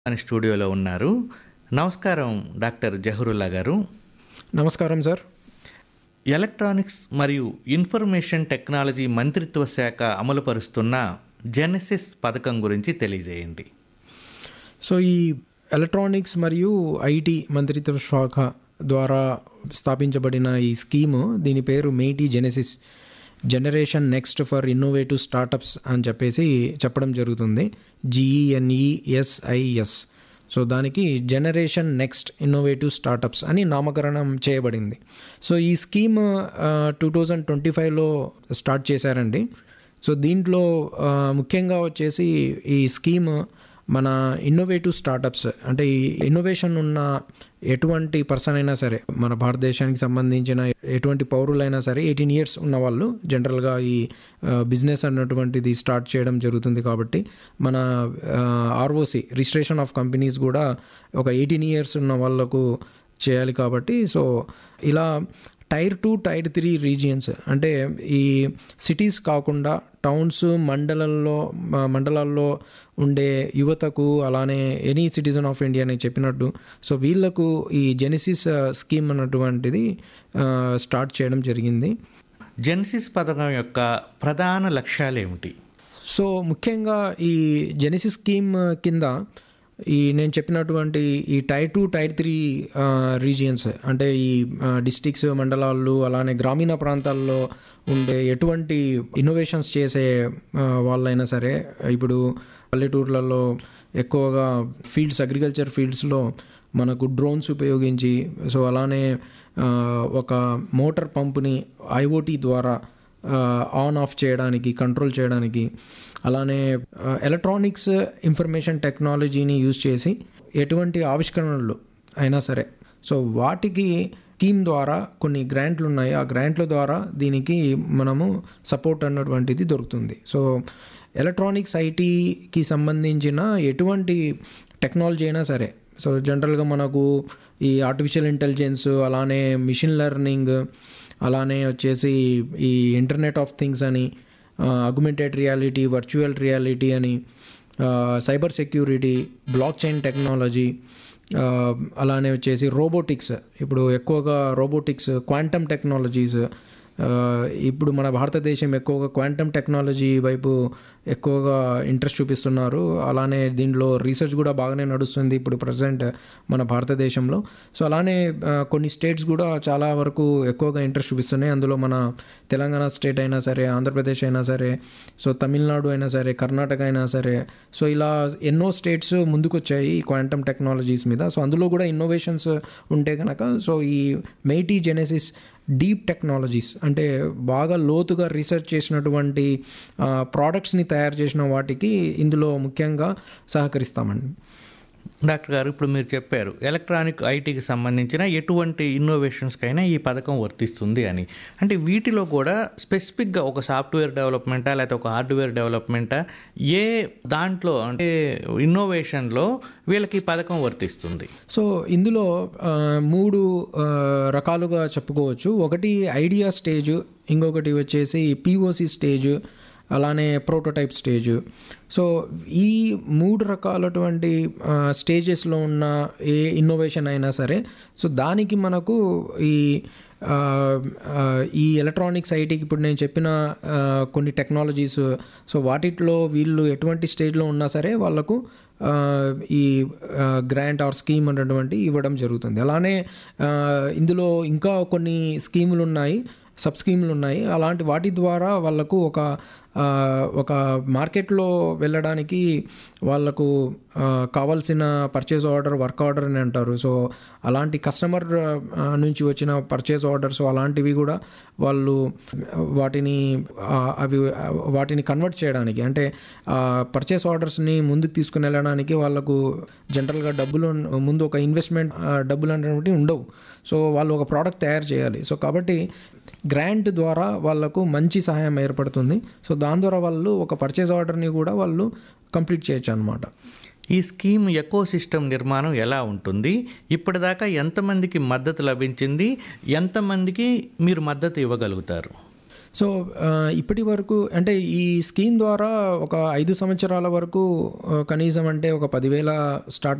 మన స్టూడియోలో ఉన్నారు నమస్కారం డాక్టర్ జహరుల్లా గారు నమస్కారం సార్ ఎలక్ట్రానిక్స్ మరియు ఇన్ఫర్మేషన్ టెక్నాలజీ మంత్రిత్వ శాఖ అమలుపరుస్తున్న జెనెసిస్ పథకం గురించి తెలియజేయండి సో ఈ ఎలక్ట్రానిక్స్ మరియు ఐటీ మంత్రిత్వ శాఖ ద్వారా స్థాపించబడిన ఈ స్కీము దీని పేరు MeitY Genesis generation next for innovative startups అని చెప్పేసి చెప్పడం జరుగుతుంది జిఈఎన్ఈఎస్ఐఎస్ సో దానికి జనరేషన్ నెక్స్ట్ ఇన్నోవేటివ్ స్టార్టప్స్ అని నామకరణం చేయబడింది సో ఈ స్కీమ్ టూ థౌజండ్ ట్వంటీ ఫైవ్లో స్టార్ట్ చేశారండి సో దీంట్లో ఆ, ముఖ్యంగా వచ్చేసి ఈ స్కీమ్ మన ఇన్నోవేటివ్ స్టార్టప్స్ అంటే ఈ ఇన్నోవేషన్ ఉన్న ఎటువంటి పర్సన్ అయినా సరే మన భారతదేశానికి సంబంధించిన ఎటువంటి పౌరులైనా సరే ఎయిటీన్ ఇయర్స్ ఉన్న వాళ్ళు జనరల్గా ఈ బిజినెస్ అన్నటువంటిది స్టార్ట్ చేయడం జరుగుతుంది కాబట్టి మన ఆర్ఓసి రిజిస్ట్రేషన్ ఆఫ్ కంపెనీస్ కూడా ఒక ఎయిటీన్ ఇయర్స్ ఉన్న వాళ్ళకు చేయాలి కాబట్టి సో ఇలా tier two tier three regions అంటే ఈ సిటీస్ కాకుండా టౌన్స్ మండలంలో మ- మండలాల్లో ఉండే యువతకు అలానే ఎనీ సిటిజన్ ఆఫ్ ఇండియా అని చెప్పినట్టు సో వీళ్ళకు ఈ జెనిసిస్ స్కీమ్ అన్నటువంటిది ఆ, స్టార్ట్ చేయడం జరిగింది జెనసిస్ పథకం యొక్క ప్రధాన లక్ష్యాలు ఏమిటి సో ముఖ్యంగా ఈ జెనిసిస్ స్కీమ్ కింద ఈ నేను చెప్పినటువంటి ఈ tier two tier three regions అంటే ఈ డిస్టిక్స్ మండలాలు అలానే గ్రామీణ ప్రాంతాల్లో ఉండే ఎటువంటి ఇన్నోవేషన్స్ చేసే ఆ, వాళ్ళైనా సరే ఇప్పుడు పల్లెటూర్లలో ఎక్కువగా ఫీల్డ్స్ అగ్రికల్చర్ ఫీల్డ్స్లో మనకు డ్రోన్స్ ఉపయోగించి సో అలానే ఆ, ఒక మోటార్ పంపుని ఐఓటీ ద్వారా ఆన్ ఆఫ్ చేయడానికి కంట్రోల్ చేయడానికి అలానే ఎలక్ట్రానిక్స్ ఇన్ఫర్మేషన్ టెక్నాలజీని యూజ్ చేసి ఎటువంటి ఆవిష్కరణలు అయినా సరే సో వాటికి స్కీమ్ ద్వారా కొన్ని గ్రాంట్లు ఉన్నాయి ఆ గ్రాంట్ల ద్వారా దీనికి మనము సపోర్ట్ అన్నటువంటిది దొరుకుతుంది సో ఎలక్ట్రానిక్స్ ఐటీకి సంబంధించిన ఎటువంటి టెక్నాలజీ అయినా సరే సో జనరల్గా మనకు ఈ ఆర్టిఫిషియల్ ఇంటెలిజెన్స్ అలానే మిషన్ లెర్నింగ్ అలానే వచ్చేసి ఈ ఇంటర్నెట్ ఆఫ్ థింగ్స్ అని అగ్మెంటెడ్ రియాలిటీ వర్చువల్ రియాలిటీ అని cyber security blockchain technology ఆ, అలానే వచ్చేసి రోబోటిక్స్ ఇప్పుడు ఎక్కువగా రోబోటిక్స్ క్వాంటమ్ టెక్నాలజీస్ ఆ, ఇప్పుడు మన భారతదేశం ఎక్కువగా క్వాంటమ్ టెక్నాలజీ వైపు ఎక్కువగా ఇంట్రెస్ట్ చూపిస్తున్నారు అలానే దీనిలో రీసెర్చ్ కూడా బాగానే నడుస్తుంది ఇప్పుడు ప్రజెంట్ మన భారతదేశంలో సో అలానే ఆ, కొన్ని స్టేట్స్ కూడా చాలా వరకు ఎక్కువగా ఇంట్రెస్ట్ చూపిస్తున్నాయి అందులో మన తెలంగాణ స్టేట్ అయినా సరే ఆంధ్రప్రదేశ్ అయినా సరే సో తమిళనాడు అయినా సరే కర్ణాటక అయినా సరే సో ఇలా ఎన్నో స్టేట్స్ ముందుకొచ్చాయి ఈ క్వాంటమ్ టెక్నాలజీస్ మీద సో అందులో కూడా ఇన్నోవేషన్స్ ఉంటే కనుక సో ఈ మెయిటీ జెనెసిస్ డీప్ టెక్నాలజీస్ అంటే బాగా లోతుగా రీసెర్చ్ చేసినటువంటి ప్రోడక్ట్స్ని తయారు చేసిన వాటికి ఇందులో ముఖ్యంగా సహకరిస్తామండి డాక్టర్ గారు ఇప్పుడు మీరు చెప్పారు ఎలక్ట్రానిక్ ఐటీకి సంబంధించిన ఎటువంటి ఇన్నోవేషన్స్కైనా ఈ పథకం వర్తిస్తుంది అని అంటే వీటిలో కూడా స్పెసిఫిక్గా ఒక సాఫ్ట్వేర్ డెవలప్మెంటా లేకపోతే ఒక హార్డ్వేర్ డెవలప్మెంటా ఏ దాంట్లో అంటే ఇన్నోవేషన్లో వీళ్ళకి ఈ పథకం వర్తిస్తుంది సో ఇందులో ఆ, మూడు ఆ, రకాలుగా చెప్పుకోవచ్చు ఒకటి ఐడియా స్టేజ్ ఇంకొకటి వచ్చేసి పిఓసి స్టేజ్ అలానే ప్రోటోటైప్ స్టేజ్ సో ఈ మూడు రకాలటువంటి స్టేజెస్లో ఉన్న ఏ ఇన్నోవేషన్ అయినా సరే సో దానికి మనకు ఈ ఆ, ఆ, ఈ ఎలక్ట్రానిక్స్ ఐటీకి ఇప్పుడు నేను చెప్పిన ఆ, కొన్ని టెక్నాలజీస్ సో వాటిట్లో వీళ్ళు ఎటువంటి స్టేజ్లో ఉన్నా సరే వాళ్ళకు ఆ, ఈ గ్రాంట్ ఆర్ స్కీమ్ అనేటువంటి ఇవ్వడం జరుగుతుంది అలానే ఆ, ఇందులో ఇంకా కొన్ని స్కీములు ఉన్నాయి సబ్ స్కీములు ఉన్నాయి అలాంటి వాటి ద్వారా వాళ్ళకు ఒక ఆ, ఒక మార్కెట్లో వెళ్ళడానికి వాళ్ళకు ఆ, కావాల్సిన పర్చేస్ ఆర్డర్ వర్క్ ఆర్డర్ అని అంటారు సో అలాంటి కస్టమర్ ఆ, నుంచి వచ్చిన పర్చేస్ ఆర్డర్స్ అలాంటివి కూడా వాళ్ళు వాటిని ఆ, అవి ఆ, వాటిని కన్వర్ట్ చేయడానికి అంటే పర్చేస్ ఆర్డర్స్ని ముందుకు తీసుకుని వెళ్ళడానికి వాళ్ళకు జనరల్గా డబ్బులు ముందు ఒక ఇన్వెస్ట్మెంట్ డబ్బులు అనేటువంటి ఉండవు సో వాళ్ళు ఒక ప్రోడక్ట్ తయారు చేయాలి సో కాబట్టి గ్రాంట్ ద్వారా వాళ్ళకు మంచి సహాయం ఏర్పడుతుంది సో దాని ద్వారా వాళ్ళు ఒక పర్చేస్ ఆర్డర్ని కూడా వాళ్ళు కంప్లీట్ చేయొచ్చు అనమాట ఈ స్కీమ్ ఎకో సిస్టమ్ నిర్మాణం ఎలా ఉంటుంది ఇప్పటిదాకా ఎంతమందికి మద్దతు లభించింది ఎంతమందికి మీరు మద్దతు ఇవ్వగలుగుతారు సో ఆ, ఇప్పటి వరకు అంటే ఈ స్కీమ్ ద్వారా ఒక ఐదు సంవత్సరాల వరకు ఆ, కనీసం అంటే ఒక పదివేల స్టార్ట్